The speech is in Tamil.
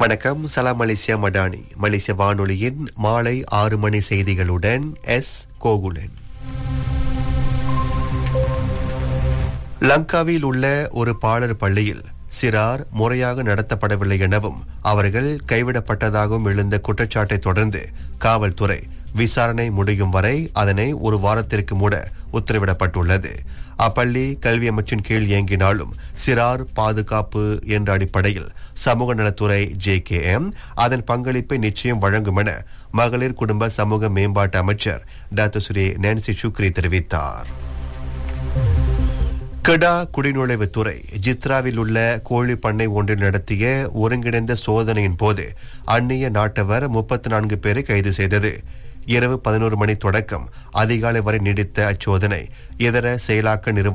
வணக்கம் சலாம் மலேசியா மடானி மலேசிய வானொலியின் மாலை ஆறு மணி செய்திகளுடன் எஸ் கோகுலன் லங்காவில் உள்ள ஒரு பாலர் பள்ளியில் சிறார் முறையாக நடத்தப்படவில்லை எனவும் அவர்கள் கைவிடப்பட்டதாகவும் எழுந்த குற்றச்சாட்டை தொடர்ந்து காவல்துறை விசாரணை முடியும் வரை அதனை ஒரு வாரத்திற்கு மூட உத்தரவிடப்பட்டுள்ளது அப்பள்ளி கல்வி அமைச்சின் கீழ் இயங்கினாலும் சிறார் பாதுகாப்பு என்ற அடிப்படையில் சமூக நலத்துறை ஜே கே எம் அதன் பங்களிப்பை நிச்சயம் வழங்கும் என மகளிர் குடும்ப சமூக மேம்பாட்டு அமைச்சர் டாக்டர் ஸ்ரீ நான்சி சுக்ரி தெரிவித்தார் கெடா குடிநுழைவுத்துறை ஜித்ராவில் உள்ள கோழி பண்ணை ஒன்றில் நடத்திய ஒருங்கிணைந்த சோதனையின் போது அந்நிய நாட்டவர் முப்பத்தி நான்கு பேரை கைது செய்தது இரவு பதினோரு மணி தொடக்கம் அதிகாலை வரை நீடித்த அச்சோதனை இதர செயலாக்க நிறுவனம்